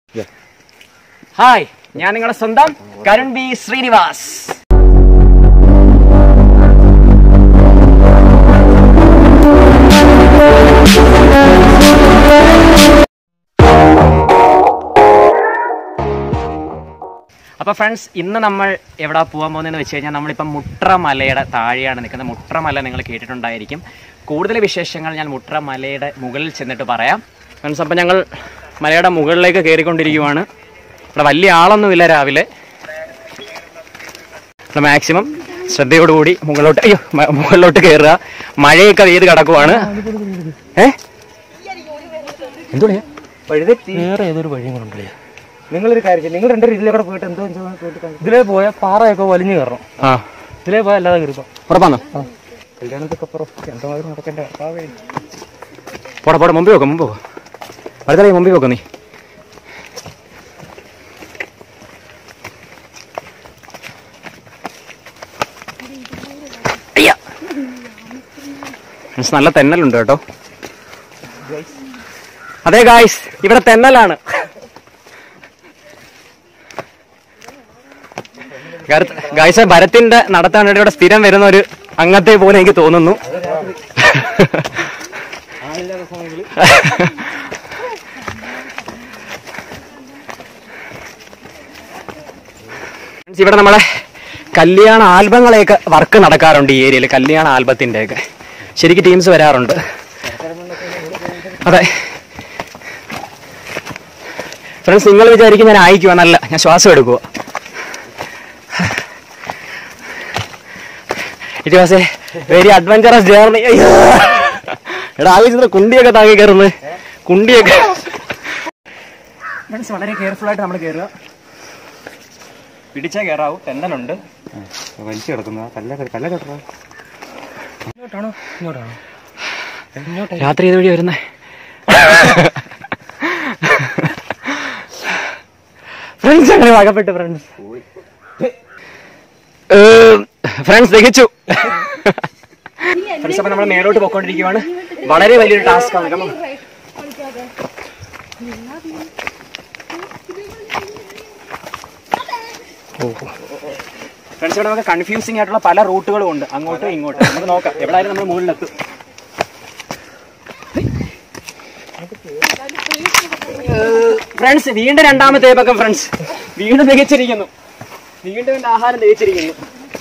Hi ഞാൻ നിങ്ങളുടെ സ്വന്തം കരുൺ ബി ശ്രീനിവാസ് അപ്പോൾ ഫ്രണ്ട്സ് ഇന്ന് നമ്മൾ എവിടെ പോകാൻ പോകുന്നതെന്ന് വെച്ച് കഴിഞ്ഞാൽ നമ്മളിപ്പം മുട്ര മലയുടെ താഴെയാണ് നിൽക്കുന്നത് മുട്ര മല നിങ്ങൾ കേട്ടിട്ടുണ്ടായിരിക്കും കൂടുതൽ വിശേഷങ്ങൾ ഞാൻ മുട്ര മലയുടെ മുകളിൽ ചെന്നിട്ട് പറയാം ഫ്രണ്ട്സ് അപ്പം ഞങ്ങൾ മലയുടെ മുകളിലേക്ക് കയറിക്കൊണ്ടിരിക്കുവാണ് ഇവിടെ വലിയ ആളൊന്നുമില്ല രാവിലെ ഇവിടെ മാക്സിമം ശ്രദ്ധയോടുകൂടി മുകളിലോട്ട് അയ്യോ മ- മുകളിലോട്ട് കയറുക മഴയൊക്കെ പെയ്ത് കിടക്കുവാണ് ഏ എന്തുവാ വഴുതെറ്റി വേറെ ഏതൊരു വഴിയും കൊണ്ടുണ്ടല്ലേ നിങ്ങളൊരു കാര്യം ചെയ്യ്. നിങ്ങൾ രണ്ടുപേരും ഇതിലെ കൂടെ പോയിട്ട് എന്തോ പോയിട്ട് കാണിച്ചു ഇതിലേ പോയാൽ പാറയൊക്കെ വലിഞ്ഞു കയറണം ആ ഇതിലേ പോയാൽ അല്ലാതെ കയറിപ്പോ ഉറപ്പാന്നോ കല്യാണത്തൊക്കെ അപ്പുറം എന്തോമാതിരി നടക്കണ്ടേ അപ്പാവേ പോടാ പോടാ മുമ്പിൽ വെക്കാം മുമ്പ് വെക്കാം അടുത്തല്ലേ മുമ്പിൽ വെക്കാം നീ അയ്യ. Friends, നല്ല തെന്നലുണ്ട് കേട്ടോ അതെ ഗായ്സ് ഇവിടെ തെന്നലാണ് ഗായ്സ് ഭരത്തിന്റെ നടത്താൻ വേണ്ടി ഇവിടെ സ്ഥിരം വരുന്ന ഒരു അംഗത്തെ പോലെ എനിക്ക് തോന്നുന്നു Friends, ഇവിടെ നമ്മളെ കല്യാണ ആൽബങ്ങളെയൊക്കെ വർക്ക് നടക്കാറുണ്ട് ഈ ഏരിയയിൽ കല്യാണ ആൽബത്തിന്റെ ഒക്കെ ശരിക്കും ടീംസ് വരാറുണ്ട് അതെ ഫ്രണ്ട്സ് നിങ്ങൾ വിചാരിക്കും ഞാൻ അയക്കുവാന്നല്ല ഞാൻ ശ്വാസം എടുക്കുക it was a very adventurous journey എടാ ആലോചിച്ച കുണ്ടിയൊക്കെ താങ്ങി കയറുന്നത് കുണ്ടിയൊക്കെ ഫ്രണ്ട്സ് വളരെ കെയർഫുൾ ആയിട്ട് നമ്മൾ കയറുക പിടിച്ചാൽ കയറാവൂ തെന്നലുണ്ട് വലിച്ചു കിടക്കുന്ന കല്ല കല്ല കെട്ടറ ഇങ്ങോട്ടാണോ ഇങ്ങോട്ടാണോ രാത്രി ഏത് വഴി വരുന്നേ ഫ്രണ്ട്സ് അങ്ങനെ വകപ്പെട്ടു ഫ്രണ്ട്സ് ഫ്രണ്ട്സ് ദഹിച്ചു ഫ്രണ്ട്സ് അപ്പൊ നമ്മൾ മേലോട്ട് പോയിക്കൊണ്ടിരിക്കുവാണ് വളരെ വലിയൊരു ടാസ്ക് ആണ് Come on. ഫ്രണ്ട്സ് ഇവിടെ നമുക്ക് കൺഫ്യൂസിംഗ് ആയിട്ടുള്ള പല റൂട്ടുകളും ഉണ്ട് അങ്ങോട്ടും ഇങ്ങോട്ടും നമുക്ക് നോക്കാം എവിടെയായാലും നമ്മൾ മുകളിലെത്തും ഫ്രണ്ട്സ് വീണ്ടും രണ്ടാമത്തെ പക്കം ഫ്രണ്ട്സ് വീണ്ടും തികച്ചിരിക്കുന്നു വീണ്ടും എന്റെ ആഹാരം തികച്ചിരിക്കുന്നു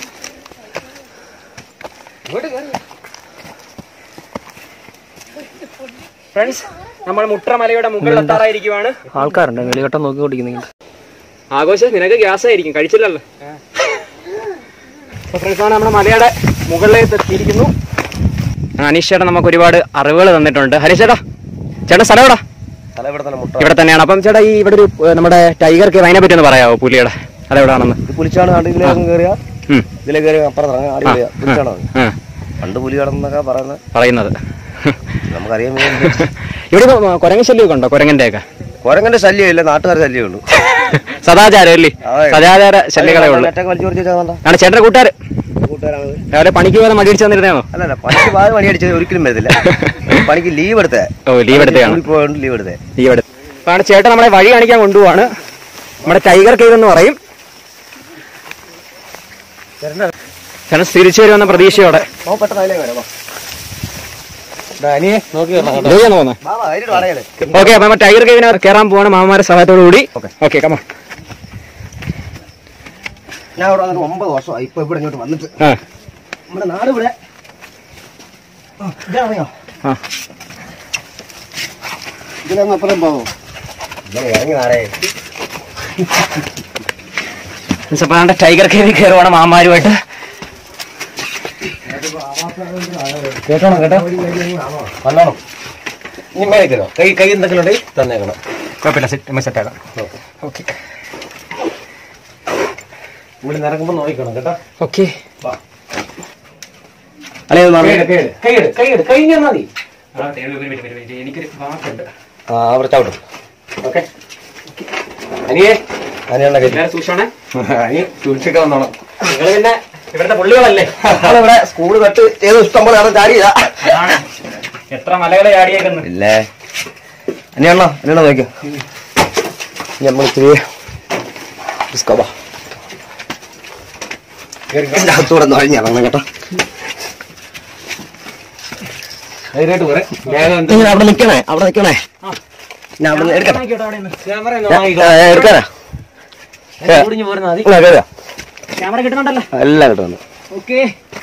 ഫ്രണ്ട്സ് നമ്മൾ മുട്രമലയുടെ മുകളിൽ എത്താറായിരിക്കുവാണ് ആൾക്കാരുണ്ട് വെളികട്ടം നോക്കിക്കൊണ്ടിരിക്കുന്നെങ്കിൽ ആഘോഷം നിനക്ക് ഗ്യാസ് ആയിരിക്കും കഴിച്ചില്ലല്ലോ അപ്പൊ ഫ്രണ്ട്സ് ആണ് നമ്മുടെ മലയുടെ മുകളിലേക്ക് എത്തിയിരിക്കുന്നു അനീഷ് ചേട്ടൻ നമുക്ക് ഒരുപാട് അറിവുകൾ തന്നിട്ടുണ്ട് ഹരീഷ് ചേട്ടാ ചേട്ടാ സ്ഥലം എവിടാ സ്ഥലം ഇവിടെ തന്നെ മുട്ട ഇവിടെ തന്നെയാണ് അപ്പം ചേട്ടാ ഈ ഇവിടെ ഒരു ഏർ, നമ്മുടെ ടൈഗർ കേവ് അതിനെ പറ്റി ഒന്ന് പറയാമോ പുലിയുടെ അതെവിടാണെന്ന് ഇത് പുലിച്ചാണ് കണ്ട് ഇതിലേ അങ്ങ് കയറിയ ഉം. ഇതിലേ കയറി അപ്പുറം ഇറങ്ങാം ആടി കയറിയ പുലിച്ചാണ് അത്. ആ, പണ്ട് പുലി കടന്നൊക്കെ പറയുന്നത് പറയുന്നത് നമുക്കറിയാൻ ഇവിടെ ഇപ്പൊ കുരങ്ങ ശല്യമൊക്കെ ഉണ്ടോ കുരങ്ങന്റെ ഒക്കെ കുരങ്ങന്റെ ശല്യമില്ല നാട്ടുകാരുടെ ശല്യമേ ഉള്ളൂ സദാചാരം അല്ലേ അതെ. സദാചാര ശല്യങ്ങളെ ഉള്ളു നെറ്റൊക്കെ വലിച്ചു പറിച്ചാൽ വേണ്ട ആണ് ചേട്ടന്റെ കൂട്ടുകാർ കൂട്ടുകാരാണ് രാവിലെ പണിക്ക് പോകാൻ മടിയടിച്ച് തന്നിരുന്നോ അല്ലല്ല പണിക്ക് പാതി പണി അടിച്ചത് ഒരിക്കലും വരത്തില്ല പണിക്ക് ലീവ് എടുത്തേ ഓ ലീവ് എടുത്തതാണ് പോയോണ്ട് ലീവ് എടുത്തേ ലീവ് എടുത്ത് അതാണ് ചേട്ടൻ നമ്മളെ വഴി കാണിക്കാൻ കൊണ്ടുപോവാണ് നമ്മുടെ ടൈഗർ കേവ് എന്ന് പറയും ചേട്ടൻ തിരിച്ചു വരുമെന്ന പ്രതീക്ഷയോടെ ഓ പെട്ടെന്ന് അതിലേ വരാം അനിയെ നോക്കി കയറണം ഇതേന്ന് തോന്നുന്നു ബാബാ അതിലോട്ട് പറയല്ലേ ഓക്കെ അപ്പൊ നമ്മൾ ടൈഗർ കേവിനെ കയറാൻ പോവാണ് മാമാരുടെ സഹായത്തോടു കൂടി ഓക്കെ കമോ ഞാൻ ഇവിടെ വന്നിട്ട് ഒമ്പത് വർഷമായി ഇപ്പൊ ഇവിടെ ഇങ്ങോട്ട് വന്നിട്ട് ആ നമ്മുടെ നാട് ഇവിടെ ആ, ഇതാണെയോ ആ ഇതിലൊന്നും അപ്പുറം പോകും ഇങ്ങനെ ഇറങ്ങി നാടേ അപ്പൊ നമ്മുടെ ടൈഗർ കേവിൽ കയറുവാണ് മാമാരുമായിട്ട് കേട്ടോണം കേട്ടോ നല്ലോണം ഇനി മേടിക്കണോ കൈ കൈ എന്തെങ്കിലും ഉണ്ടെങ്കിൽ തന്നേക്കണം കുഴപ്പമില്ല സെറ്റ് സെറ്റ് ആകാം ഓക്കെ ഇവിടെ നിറങ്ങുമ്പോൾ നോക്കണം കേട്ടോ ഓക്കെ അല്ലെ കൈയെടു കൈയെടു കൈ ഞാൻ മതി എനിക്കൊരു വാക്കുണ്ട് ആ അവിടെ ചവിട്ടും ഓക്കെ അനിയേ അനിയണ്ണ കൈ എല്ലാവരും സൂക്ഷിച്ചോണേ അനി സൂക്ഷിക്കാൻ വന്നോണം നിങ്ങൾ പിന്നെ ഇവിടുത്തെ പുള്ളികളല്ലേ ഇവിടെ സ്കൂൾ കട്ട് ഏതോ ഇഷ്ടം പോലെ അവിടെ ചാടിയതാ അതാണ് എത്ര മലകളെ ചാടിയേക്കുന്നു ഇല്ലേ അനിയണ്ണ അനിയണ്ണ നോക്കിയോ ഇനി നമ്മൾ ഇത്തിരി ഡിസ്കോബാ എൻ്റെ അകത്തൂടെ ഒന്ന് അഴിഞ്ഞിറങ്ങണം കേട്ടോ ധൈര്യമായിട്ട് പോരെ നിങ്ങൾ അവിടെ നിൽക്കണേ അവിടെ നിൽക്കണേ ഞാൻ അവിടെ എടുക്കട്ടെ ഞാൻ എടുക്കാനാ ഇങ്ങ് കേറുക. ക്യാമറ കിട്ടുന്നുണ്ടല്ലോ എല്ലാം കിട്ടുന്നു ഓക്കെ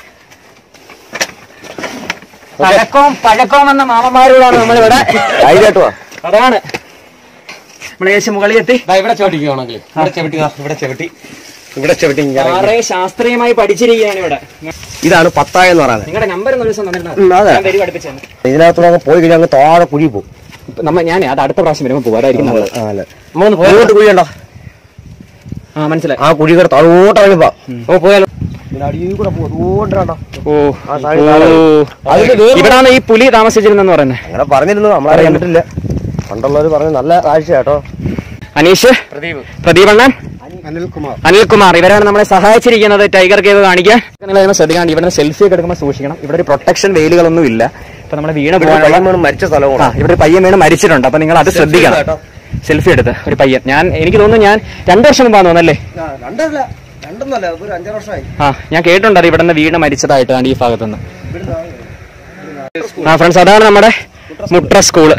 പഴക്കവും പഴക്കവും എന്ന മാമന്മാരോടാണ് നമ്മളിവിടെ ധൈര്യമായിട്ട് വാ അതാണ് നമ്മൾ ഏകദേശം മുകളിൽ എത്തി ഇവിടെ ചവിട്ടിക്കുകയാണെങ്കിൽ ഇവിടെ ചവിട്ടി ദാ, ഇവിടെ ചവിട്ടി ഇവിടെ ചവിട്ടി ഇങ്ങനെ ഇറങ്ങി. വളരെ ശാസ്ത്രീയമായി പഠിച്ചിരിക്കുകയാണ് ഇവിടെ ഇതാണ് പത്തായ എന്ന് പറയുന്നത് നിങ്ങളുടെ നമ്പർ ഒരു ദിവസം തന്നിട്ടുണ്ട് ഉം, അതെ. ഞാൻ വരി പഠിപ്പിച്ചു തന്നെ ഇതിനകത്തൂടെ അങ്ങ് പോയി കഴിഞ്ഞാൽ അങ്ങ് താഴെ കുഴി പോകും നമ്മ ഞാൻ അത് അടുത്ത പ്രാവശ്യം വരുമ്പോൾ പോകാതായിരിക്കും നല്ലത് ആ, അല്ലേ. നമ്മ പോയിട്ട് കുഴി ഉണ്ടോ ആ മനസ്സിലായി ആ കുഴി കൂടെ താഴോട്ട് ഇറങ്ങിപ്പോ ഓ പോയാലോ അടിയിൽ കൂടെ പോകും അതുകൊണ്ട് കണ്ടോ ഓ ആ താഴെ താഴെ. അതിന് വേറെ- ഇവിടാണ് ഈ പുലി താമസിച്ചിരുന്നെന്ന് പറയുന്നത് അങ്ങനെ പറഞ്ഞിരുന്നു നമ്മളാരും കണ്ടിട്ടില്ല പണ്ടുള്ളവർ പറഞ്ഞു നല്ല കാഴ്ച കേട്ടോ അനീഷ് പ്രദീപ് പ്രദീപ് അണ്ണൻ അനിൽകുമാർ അനിൽകുമാർ ഇവരാണ് നമ്മളെ സഹായിച്ചിരിക്കുന്നത് ടൈഗർ കേവ് കാണിക്കാൻ നിങ്ങൾ അതിനെ ശ്രദ്ധിക്കണം ഇവിടെ സെൽഫി ഒക്കെ എടുക്കുമ്പോൾ സൂക്ഷിക്കണം ഇവിടെ ഒരു പ്രൊട്ടക്ഷൻ വേലികളൊന്നും ഇല്ല ഇപ്പൊ നമ്മളെ വീണ് പോകാനുള്ള പയ്യൻ വീണ് മരിച്ച ആ സ്ഥലമാണ് ഇവിടെ ഒരു പയ്യൻ വീണ് മരിച്ചിട്ടുണ്ട് അപ്പൊ നിങ്ങൾ അത് ശ്രദ്ധിക്കണം കേട്ടോ. സെൽഫി എടുത്ത് ഒരു പയ്യൻ ഞാൻ എനിക്ക് തോന്നുന്നു ഞാൻ രണ്ടു വർഷം മുമ്പാന്ന് തോന്നല്ലേ രണ്ടല്ല രണ്ടൊന്നല്ല ഒരു അഞ്ചാറ് വർഷമായി ആ ഞാൻ കേട്ടിട്ടുണ്ട് അത് ഇവിടെ നിന്ന് വീണ് മരിച്ചതായിട്ടാണ് ഈ ഭാഗത്തുനിന്ന് ആ ഫ്രണ്ട്സ് അതാണ് നമ്മുടെ മുട്ര സ്കൂള്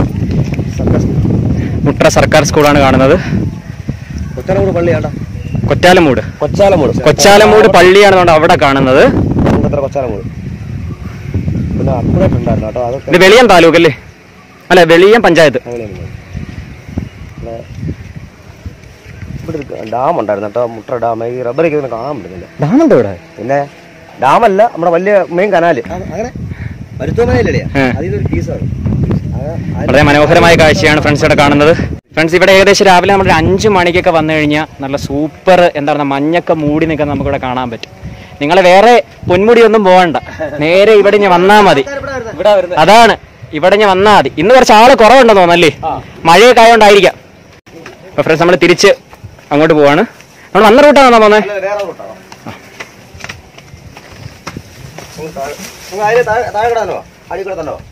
മുട്ര സർക്കാർ സ്കൂളാണ് കാണുന്നത് കൊച്ചാലമൂട് പള്ളി കേട്ടോ കൊറ്റാലമൂട് കൊച്ചാലമൂട് കൊച്ചാലമൂട് പള്ളിയാണ് അതുകൊണ്ട് അവിടെ കാണുന്നത് എത്ര കൊച്ചാലമൂട് പിന്നെ അപ്ഡേറ്റ് ഉണ്ടായിരുന്നു കേട്ടോ അതൊക്കെ ഇത് വെളിയം താലൂക്ക് അല്ലേ അല്ല വെളിയം പഞ്ചായത്ത് അങ്ങനെയാണ് ഇവിടെ ഇവിടെ ഒരു ഡാം ഉണ്ടായിരുന്നു കേട്ടോ മുട്ട ഡാം ഈ റബ്ബറൊക്കെ ഒന്നും കാണാൻ പറ്റുന്നില്ല ഡാമുണ്ട് ഇവിടെ പിന്നെ ഡാമല്ല നമ്മുടെ വലിയ മെയിൻ കനാല് അങ്ങനെ മരുത്തോമനയില്ലേ ഏ. അതിലൊരു പീസാണ് വളരെ മനോഹരമായ കാഴ്ചയാണ് ഫ്രണ്ട്സ് ഇവിടെ കാണുന്നത് ഫ്രണ്ട്സ് ഇവിടെ ഏകദേശം രാവിലെ നമ്മൾ ഒരു അഞ്ച് മണിക്കൊക്കെ വന്നു കഴിഞ്ഞാൽ നല്ല സൂപ്പർ എന്താ പറയുക മഞ്ഞൊക്കെ മൂടി നിൽക്കുന്ന നമുക്കിവിടെ കാണാൻ പറ്റും നിങ്ങൾ വേറെ പൊന്മുടി ഒന്നും പോകണ്ട നേരെ ഇവിടെ ഞാൻ വന്നാൽ മതി ഇവിടെ വരുന്നത് അതാണ് ഇവിടെ ഞാൻ വന്നാൽ മതി ഇന്ന് കുറച്ച് ആള് കുറവുണ്ടെന്ന് തോന്നല്ലേ മഴയൊക്കെ ആയതുകൊണ്ടായിരിക്കാം അപ്പൊ ഫ്രണ്ട്സ് നമ്മൾ തിരിച്ച് അങ്ങോട്ട് പോവാണ് നമ്മൾ വന്ന റൂട്ടാണോ പോന്നെ വേറെ റൂട്ടാണോ അതിന് താഴെ താഴെ കിടാനോ അടി കൂടെ തന്നോ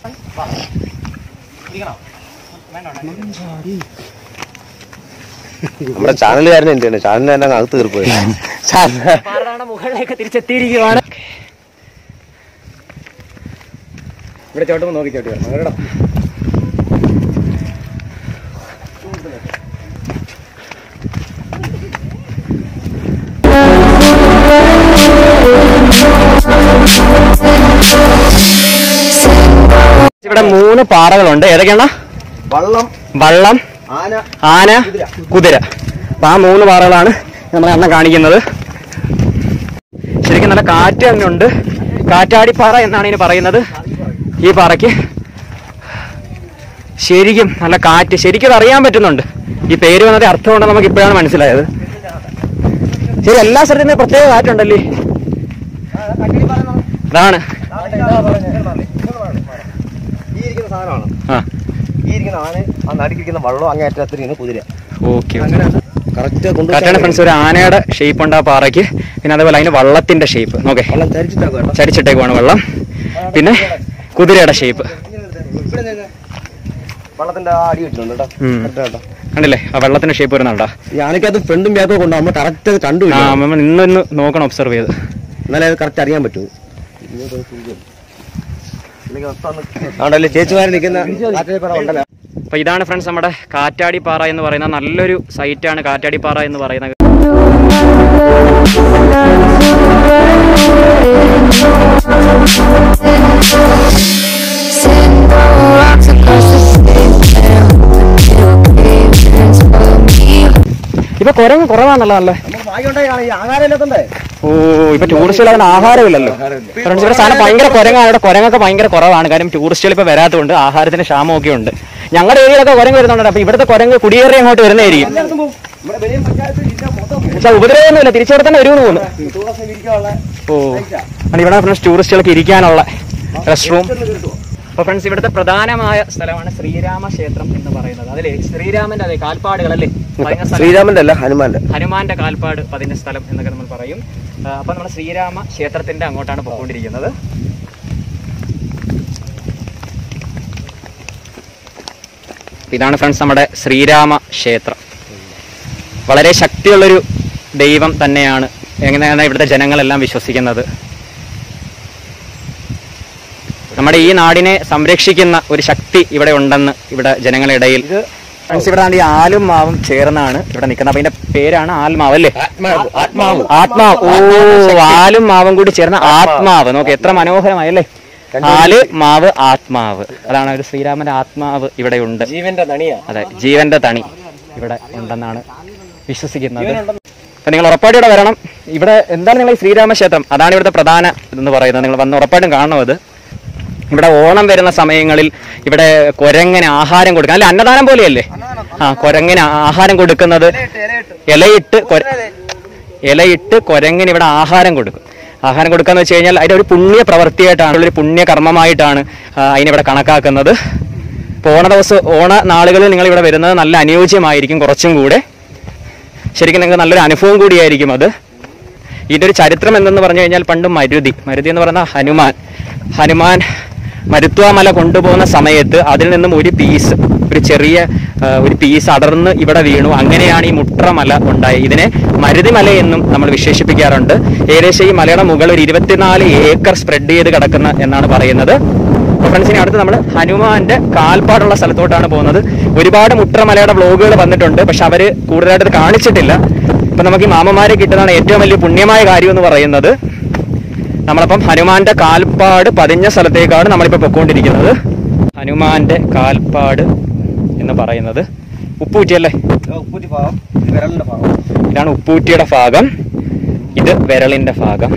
നമ്മുടെ ചാനലുകാരൻ എന്താണ് ചാനലിന് തന്നെ അങ്ങ് അകത്ത് തീർപ്പോയി മുകളിലേക്ക് തിരിച്ചെത്തിയിരിക്കുകയാണ് ഇവിടെ ചോട്ടുമ്പോ നോക്കി ചോട്ടി അങ്ങനെടാ ഇവിടെ മൂന്ന് പാറകളുണ്ട് ഏതൊക്കെയാണ് വള്ളം വള്ളം ആന ആന കുതിര അപ്പൊ ആ മൂന്ന് പാറകളാണ് നമ്മളെ അണ്ണ കാണിക്കുന്നത് ശരിക്കും നല്ല കാറ്റ് തന്നെ ഉണ്ട് കാറ്റാടിപ്പാറ എന്നാണ് ഇനി പറയുന്നത് ഈ പാറയ്ക്ക് ശരിക്കും നല്ല കാറ്റ് ശരിക്കും ഇത് അറിയാൻ പറ്റുന്നുണ്ട് ഈ പേര് വന്നത് അർത്ഥമുണ്ടെന്ന് നമുക്ക് ഇപ്പോഴാണ് മനസ്സിലായത് ശരി എല്ലാ സ്ഥലത്തും നിന്ന് പ്രത്യേക കാറ്റുണ്ടല്ലേ അതാണ് ഈ ഇരിക്കുന്ന സാധനമാണ് ആ ഈ ഇരിക്കുന്ന ആന ആ നടുക്കിരിക്കുന്ന വള്ളം അങ്ങേറ്റത്തിരിക്കുന്ന കുതിര ഓക്കെ കറക്റ്റ് കാറ്റാണ് ഫ്രണ്ട്സ് ഒരു ആനയുടെ ഷേപ്പ് ഉണ്ട് ആ പാറയ്ക്ക് പിന്നെ അതേപോലെ അതിന് വള്ളത്തിന്റെ ഷേപ്പ് നോക്കേ വള്ളം ചരിച്ചിട്ടാക്കും കേട്ടോ ചരിച്ചിട്ടേക്കുവാണ് വെള്ളം പിന്നെ കുതിരയുടെ ഷേപ്പ് ഇവിടെ നിന്ന് വള്ളത്തിന്റെ ആ അടി വെച്ചിട്ടുണ്ട് കേട്ടോ ഉം. കറക്റ്റ് കേട്ടോ കണ്ടില്ലേ ആ വെള്ളത്തിന്റെ ഷേപ്പ് വരുന്നുണ്ടോ ഈ ആനക്കകത്ത് ഫ്രണ്ടും ബാക്കും കൊണ്ട് നമ്മൾ കറക്റ്റ് അത് ആ കണ്ടുപിടിക്കും നമ്മൾ നിന്നൊന്ന് നോക്കണം ഒബ്സർവ് ചെയ്ത് എന്നാലേ അത് കറക്റ്റ് അറിയാൻ പറ്റൂ ആണ്ടല്ലേ ചേച്ചിമാര് നിൽക്കുന്ന കാറ്റേപ്പറ ഉണ്ടല്ലോ അപ്പൊ ഇതാണ് ഫ്രണ്ട്സ് നമ്മുടെ കാറ്റാടി പാറ എന്ന് പറയുന്ന നല്ലൊരു സൈറ്റാണ് കാറ്റാടി പാറ എന്ന് പറയുന്നത് Send rocks across the stage and little caves for me. ഇപ്പൊ കുരങ്ങ് കുറവാണല്ലോ അല്ലേ ആകാരമില്ലാത്തണ്ടേ ഓ ഇപ്പൊ ടൂറിസ്റ്റുകൾ അതിന് ആഹാരമില്ലല്ലോ ഫ്രണ്ട്സ് ഇവിടെ സാധനം ഭയങ്കര കുരങ്ങാണ് ഇവിടെ കുരങ്ങൊക്കെ ഭയങ്കര കുറവാണ് കാര്യം ടൂറിസ്റ്റുകൾ ഇപ്പൊ വരാത്തതുകൊണ്ട് ആഹാരത്തിന് ക്ഷാമമൊക്കെ ഉണ്ട് ഞങ്ങളുടെ ഏരിയയിലൊക്കെ കുരങ്ങ് വരുന്നുണ്ട് അപ്പൊ ഇവിടുത്തെ കുരങ്ങ് കുടിയേറി അങ്ങോട്ട് വരുന്നതായിരിക്കും ഇവിടെ വലിയ പഞ്ചായത്ത് ജില്ലാ മൊത്തം പക്ഷെ ഉപദ്രവമൊന്നുമില്ല തിരിച്ചവിടെ തന്നെ വരുമെന്ന് തോന്നുന്നു ടൂറിസം ഇരിക്കാനുള്ള ഓ ആണ് ഇവിടെ ഫ്രണ്ട്സ് ടൂറിസ്റ്റുകൾക്ക് ഇരിക്കാനുള്ള റെസ്റ്റ് റൂം അപ്പൊ ഫ്രണ്ട്സ് ഇവിടുത്തെ പ്രധാനമായ സ്ഥലമാണ് ശ്രീരാമ ക്ഷേത്രം എന്ന് പറയുന്നത് അതിലെ ശ്രീരാമന്റെ അതെ കാൽപ്പാടുകൾ അല്ലേ പതിഞ്ഞ സ്ഥലം. ശ്രീരാമന്റെ അല്ല ഹനുമാന്റെ ഹനുമാന്റെ കാൽപ്പാട് പതിഞ്ഞ സ്ഥലം എന്നൊക്കെ നമ്മൾ പറയും ആ, അപ്പൊ നമ്മൾ ശ്രീരാമ ക്ഷേത്രത്തിന്റെ അങ്ങോട്ടാണ് പോയിക്കൊണ്ടിരിക്കുന്നത് ഇതാണ് ഫ്രണ്ട്സ് നമ്മുടെ ശ്രീരാമ ക്ഷേത്രം വളരെ ശക്തിയുള്ളൊരു ദൈവം തന്നെയാണ് എങ്ങനെയാണ് ഇവിടുത്തെ ജനങ്ങളെല്ലാം വിശ്വസിക്കുന്നത് നമ്മുടെ ഈ നാടിനെ സംരക്ഷിക്കുന്ന ഒരു ശക്തി ഇവിടെ ഉണ്ടെന്ന് ഇവിടെ ജനങ്ങളുടെ ഇടയിൽ ഫ്രണ്ട്സ് ഇവിടെ ആണെങ്കിൽ ആലും മാവും ചേർന്നാണ് ഇവിടെ നിൽക്കുന്നത് അപ്പൊ ഇതിന്റെ പേരാണ് ആൽമാവ് അല്ലേ ആത്മാവ് ആത്മാവ് ആത്മാവ് ഓ ആലും മാവും കൂടി ചേർന്ന ആത്മാവ് നോക്ക് എത്ര മനോഹരമായല്ലേ ആല് മാവ് ആത്മാവ് അതാണ് ഒരു ശ്രീരാമന്റെ ആത്മാവ് ഇവിടെ ഉണ്ട് ജീവന്റെ നണിയാ അതെ ജീവന്റെ തണി ഇവിടെ ഉണ്ടെന്നാണ് വിശ്വസിക്കുന്നത് അപ്പൊ നിങ്ങൾ ഉറപ്പായിട്ടും ഇവിടെ വരണം ഇവിടെ എന്താണ് നിങ്ങൾ ഈ ശ്രീരാമ ക്ഷേത്രം അതാണ് ഇവിടുത്തെ പ്രധാന ഇതെന്ന് പറയുന്നത് നിങ്ങൾ വന്ന് ഉറപ്പായിട്ടും കാണണം അത് ഇവിടെ ഓണം വരുന്ന സമയങ്ങളിൽ ഇവിടെ കുരങ്ങനെ ആഹാരം കൊടുക്കുക അല്ല അന്നദാനം പോലെയല്ലേ ആ കുരങ്ങനെ ആഹാരം കൊടുക്കുന്നത് ഇലയിട്ട് കൊര- ഇലയിട്ട് കുരങ്ങിന് ഇവിടെ ആഹാരം കൊടുക്കും ആഹാരം കൊടുക്കാന്ന് വെച്ച് കഴിഞ്ഞാൽ അതിന്റെ ഒരു പുണ്യ പ്രവൃത്തിയായിട്ടാണ് ഒരു പുണ്യ കർമ്മമായിട്ടാണ് ആ, അതിനിവിടെ കണക്കാക്കുന്നത് ഇപ്പോൾ ഓണ ദിവസം ഓണ നാളുകളിൽ നിങ്ങൾ ഇവിടെ വരുന്നത് നല്ല അനുയോജ്യമായിരിക്കും കുറച്ചും കൂടെ ശരിക്കും നിങ്ങൾക്ക് നല്ലൊരു അനുഭവം കൂടിയായിരിക്കും അത് ഇതിന്റെ ഒരു ചരിത്രം എന്തെന്ന് പറഞ്ഞു കഴിഞ്ഞാൽ പണ്ട് മരുതി മരുതി എന്ന് പറയുന്ന ഹനുമാൻ ഹനുമാൻ മരുത്വാമല കൊണ്ടുപോകുന്ന സമയത്ത് അതിൽ നിന്നും ഒരു പീസ് ഒരു ചെറിയ ആ, ഒരു പീസ് അടർന്ന് ഇവിടെ വീണു അങ്ങനെയാണ് ഈ മുട്രമല ഉണ്ടായത് ഇതിനെ മരുതിമല എന്നും നമ്മൾ വിശേഷിപ്പിക്കാറുണ്ട് ഏകദേശം ഈ മലയുടെ മുകൾ ഒരു ഇരുപത്തിനാല് ഏക്കർ സ്പ്രെഡ് ചെയ്ത് കിടക്കുന്ന എന്നാണ് പറയുന്നത് അപ്പോൾ ഫ്രണ്ട്സിനെ അടുത്ത് നമ്മൾ ഹനുമാന്റെ കാൽപ്പാടുള്ള സ്ഥലത്തോട്ടാണ് പോകുന്നത് ഒരുപാട് മുട്രമലയുടെ വ്ളോഗുകൾ വന്നിട്ടുണ്ട് പക്ഷെ അവര് കൂടുതലായിട്ട് ഇത് കാണിച്ചിട്ടില്ല ഇപ്പൊ നമുക്ക് ഈ മാമന്മാരെ കിട്ടുന്നതാണ് ഏറ്റവും വലിയ പുണ്യമായ കാര്യം എന്ന് പറയുന്നത് നമ്മളപ്പം ഹനുമാന്റെ കാൽപ്പാട് പതിഞ്ഞ സ്ഥലത്തേക്കാണ് നമ്മളിപ്പോൾ പൊക്കോണ്ടിരിക്കുന്നത് ഹനുമാന്റെ കാൽപ്പാട് എന്ന് പറയുന്നത് ഉപ്പൂറ്റിയല്ലേ ഉപ്പൂറ്റി ഭാഗം ഇത് വിരലിന്റെ ഭാഗം ഇതാണ് ഉപ്പൂറ്റിയുടെ ഭാഗം ഇത് വിരളിന്റെ ഭാഗം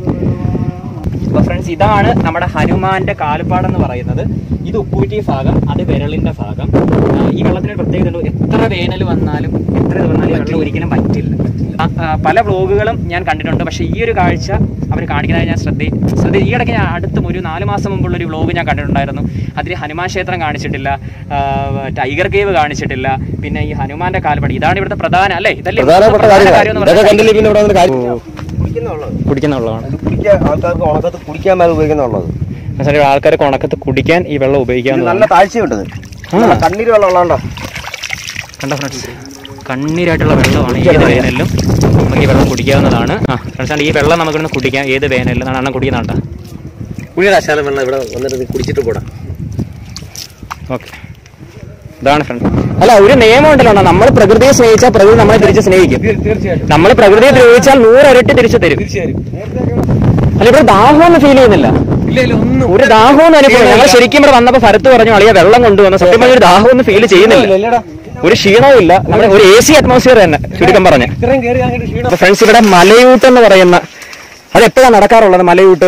അപ്പൊ ഫ്രണ്ട്സ് ഇതാണ് നമ്മുടെ ഹനുമാന്റെ കാൽപ്പാട് എന്ന് പറയുന്നത് ഇത് ഉപ്പൂറ്റി ഭാഗം അത് വിരളിന്റെ ഭാഗം ആ, ഈ വെള്ളത്തിന് ഒരു പ്രത്യേകത ഉണ്ട് എത്ര വേനൽ വന്നാലും എത്ര ഇത് വന്നാലും ഈ വെള്ളം ഒരിക്കലും പറ്റില്ല ആ, ആ, പല വ്ളോഗുകളും ഞാൻ കണ്ടിട്ടുണ്ട് പക്ഷേ ഈ ഒരു കാഴ്ച അവർ കാണിക്കുന്നതായി ഞാൻ ശ്രദ്ധ ശ്രദ്ധ ഈ ഇടയ്ക്ക് ഞാൻ അടുത്തും ഒരു നാല് മാസം മുമ്പുള്ള ഒരു വ്ളോഗ് ഞാൻ കണ്ടിട്ടുണ്ടായിരുന്നു അതിൽ ഹനുമാൻ ക്ഷേത്രം കാണിച്ചിട്ടില്ല ആ, ടൈഗർ കേവ് കാണിച്ചിട്ടില്ല പിന്നെ ഈ ഹനുമാന്റെ കാൽപ്പടി ഇതാണ് ഇവിടുത്തെ പ്രധാന അല്ലേ ഇതല്ലേ പ്രധാനപ്പെട്ട പ്രധാന കാര്യങ്ങളാ. കാര്യം എന്ന് ഇതൊക്കെ പറയുന്നത്? കണ്ടില്ലേ പിന്നെ ഇവിടെ വന്നിട്ട് കാര്യം കുടിക്കുന്നുള്ളത് കുടിക്കുന്ന വെള്ളമാണ് ഇത് കുടിക്കാൻ ആൾക്കാർക്ക് ഉണക്കത്ത് കുടിക്കാൻ മേലെ ഉപയോഗിക്കുന്നുള്ളത് എന്നുവെച്ചാൽ ആൾക്കാർക്ക് ഉണക്കത്ത് കുടിക്കാൻ ഈ വെള്ളം ഇത് ഉപയോഗിക്കാവുന്നതാണ് നല്ല താഴ്ചയുണ്ടത് ആ. കണ്ണീര് വെള്ളം ഉള്ളതുണ്ടോ കണ്ടോ ഫ്രണ്ട്സ് കണ്ണീരായിട്ടുള്ള വെള്ളമാണ് ഏത് വേനലിലും നമുക്ക് ഈ വെള്ളം കുടിക്കാവുന്നതാണ് ആ ഫ്രണ്ട്സ് ഈ വെള്ളം നമുക്കിന്ന് കുടിക്കാം ഏത് വേനലിലും എന്നാണ് അണ്ണൻ കുടിക്കുന്നുണ്ടോ കുഴിരാശാലം വെള്ളം ഇവിടെ വന്നിട്ട് കുടിച്ചിട്ട് പോടാ ഓക്കെ ഇതാണ് ഫ്രണ്ട് അല്ല ഒരു നിയമം ഉണ്ടല്ലോ അണ്ണാ. നമ്മൾ പ്രകൃതിയെ സ്നേഹിച്ചാൽ പ്രകൃതി നമ്മളെ തിരിച്ച് സ്നേഹിക്കും തീർച്ചയായിട്ടും നമ്മൾ പ്രകൃതിയെ ദ്രോഹിച്ചാൽ നൂറരട്ടി തിരിച്ചു തരും തീർച്ചയായും അല്ല ഇവിടെ ദാഹമൊന്നും ഫീൽ ചെയ്യുന്നില്ല ഇല്ല ഇല്ല ഒന്നും ഒരു ദാഹമൊന്നും അനുഭവം ഞങ്ങൾ ശരിക്കും ഇവിടെ വന്നപ്പോ ഭരത്ത് പറഞ്ഞു അളിയ വെള്ളം കൊണ്ടുവന്ന സത്യം പറഞ്ഞ ഒരു ദാഹമൊന്നും ഫീൽ ചെയ്യുന്നില്ല ഇല്ലടാ ഒരു ക്ഷീണവും ഇല്ല നമ്മുടെ ഒരു എ സി അറ്റ്മോസ്ഫിയർ തന്നെ ചുരുക്കം പറഞ്ഞ് ഇത്രയും കയറി അങ്ങോട്ട് ക്ഷീണം അപ്പൊ ഫ്രണ്ട്സ് ഇവിടെ മലയൂട്ട് എന്ന് പറയുന്ന അത് എപ്പോഴാണ് നടക്കാറുള്ളത് മലയൂട്ട്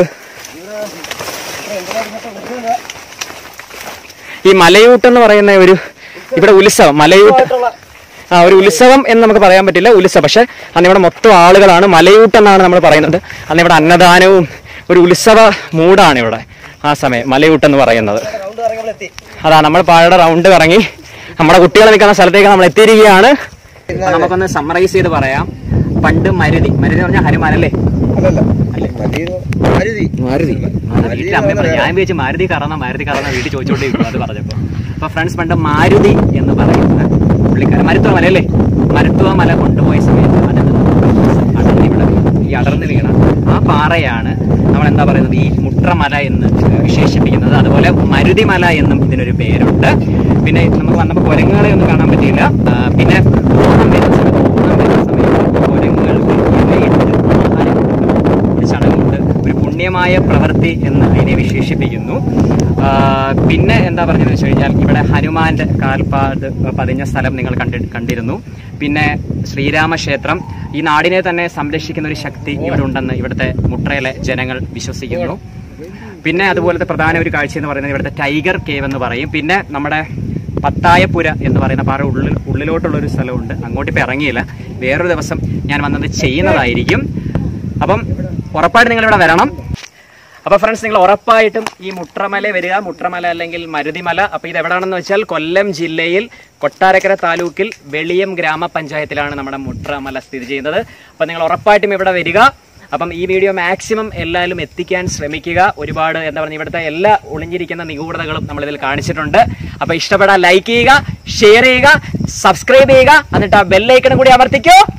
ഈ മലയൂട്ട് എന്ന് പറയുന്ന ഒരു ഇവിടെ ഉത്സവം മലയൂട്ട് ആ ഒരു ഉത്സവം എന്ന് നമുക്ക് പറയാൻ പറ്റില്ല ഉത്സവം പക്ഷെ അന്ന് ഇവിടെ മൊത്തം ആളുകളാണ് മലയൂട്ട് എന്നാണ് നമ്മൾ പറയുന്നത് അന്ന് ഇവിടെ അന്നദാനവും ഒരു ഉത്സവ മൂടാണ് ഇവിടെ ആ സമയം മലയൂട്ട് എന്ന് പറയുന്നത് റൗണ്ട് കറങ്ങി അതാ നമ്മൾ പാഴയുടെ റൗണ്ട് കറങ്ങി നമ്മുടെ കുട്ടികൾ നിൽക്കുന്ന സ്ഥലത്തേക്ക് നമ്മൾ എത്തിയിരിക്കുകയാണ് അപ്പൊ നമുക്കൊന്ന് സമ്മറൈസ് ചെയ്ത് പറയാം പണ്ട് മരുതി മരുതി എന്ന് പറഞ്ഞാൽ ഹനുമാൻ അല്ലേ അല്ലല്ല മാരുതി മാരുതി വീട്ടിൽ അമ്മ പറഞ്ഞു ഞാൻ വിചാരിച്ചു മാരുതി കറന്ന മാരുതി കറന്ന വീട്ടിൽ ചോദിച്ചോണ്ടിരിക്കും അത് പറഞ്ഞപ്പോ അപ്പൊ ഫ്രണ്ട്സ് പണ്ട് മാരുതി എന്ന് പറയുന്ന പുള്ളിക്കാരൻ മരുത്തുവ മല അല്ലേ മരുത്തുവ മല കൊണ്ടുപോയ സമയത്ത് അതിൽ നിന്ന് അടർന്ന് ഇവിടെ വീണു. ഈ അടർന്ന് വീണ ആ പാറയാണ് നമ്മൾ എന്താ പറയുന്നത് ഈ മുട്രമല എന്ന് വിശേഷിപ്പിക്കുന്നത് അതുപോലെ മരുതി മല എന്നും ഇതിനൊരു പേരുണ്ട് പിന്നെ നമുക്ക് വന്നപ്പോൾ കുരങ്ങുകളെ ഒന്നും കാണാൻ പറ്റിയില്ല ആ, പിന്നെ ഓണം വരുന്ന സമയത്ത് ഓണം വരുന്ന സമയത്ത് കുരങ്ങുകൾക്ക് ഇലയിട്ട് ആഹാരം കൊടുക്കും. ഒരു ചടങ്ങുണ്ട് ഒരു പുണ്യമായ പ്രവൃത്തി എന്ന് അതിനെ വിശേഷിപ്പിക്കുന്നു ആ, പിന്നെ എന്താ പറഞ്ഞതെന്ന് വെച്ച് കഴിഞ്ഞാൽ ഇവിടെ ഹനുമാന്റെ കാൽപാട് പതിഞ്ഞ സ്ഥലം നിങ്ങൾ കണ്ടി കണ്ടിരുന്നു പിന്നെ ശ്രീരാമക്ഷേത്രം ഈ നാടിനെ തന്നെ സംരക്ഷിക്കുന്ന ഒരു ശക്തി ഇവിടെ ഉണ്ടെന്ന് ഇവിടുത്തെ മുട്രയിലെ ജനങ്ങൾ വിശ്വസിക്കുന്നു പിന്നെ അതുപോലത്തെ പ്രധാന ഒരു കാഴ്ച എന്ന് പറയുന്നത് ഇവിടുത്തെ ടൈഗർ കേവ് എന്ന് പറയും പിന്നെ നമ്മുടെ പത്തായപ്പുര എന്ന് പറയുന്ന പാറ ഉള്ളിൽ ഉള്ളിലോട്ടുള്ള ഒരു സ്ഥലമുണ്ട് അങ്ങോട്ട് ഇപ്പം ഇറങ്ങിയില്ല വേറൊരു ദിവസം ഞാൻ വന്നത് ചെയ്യുന്നതായിരിക്കും അപ്പം ഉറപ്പായിട്ട് നിങ്ങൾ ഇവിടെ വരണം അപ്പോൾ ഫ്രണ്ട്സ് നിങ്ങൾ ഉറപ്പായിട്ടും ഈ മുട്രമല വരിക മുട്രമല അല്ലെങ്കിൽ മരുതിമല അപ്പോൾ ഇത് എവിടെയാണെന്ന് വെച്ചാൽ കൊല്ലം ജില്ലയിൽ കൊട്ടാരക്കര താലൂക്കിൽ വെളിയം ഗ്രാമപഞ്ചായത്തിലാണ് നമ്മുടെ മുട്രമല സ്ഥിതി ചെയ്യുന്നത് അപ്പോൾ നിങ്ങൾ ഉറപ്പായിട്ടും ഇവിടെ വരിക അപ്പം ഈ വീഡിയോ മാക്സിമം എല്ലാവരും എത്തിക്കാൻ ശ്രമിക്കുക ഒരുപാട് എന്താ പറയുക ഇവിടുത്തെ എല്ലാ ഒളിഞ്ഞിരിക്കുന്ന നിഗൂഢതകളും നമ്മൾ ഇതിൽ കാണിച്ചിട്ടുണ്ട് അപ്പൊ ഇഷ്ടപ്പെടാൻ ലൈക്ക് ചെയ്യുക ഷെയർ ചെയ്യുക സബ്സ്ക്രൈബ് ചെയ്യുക എന്നിട്ട് ആ ബെല്ലൈക്കണും കൂടി അമർത്തിക്കോ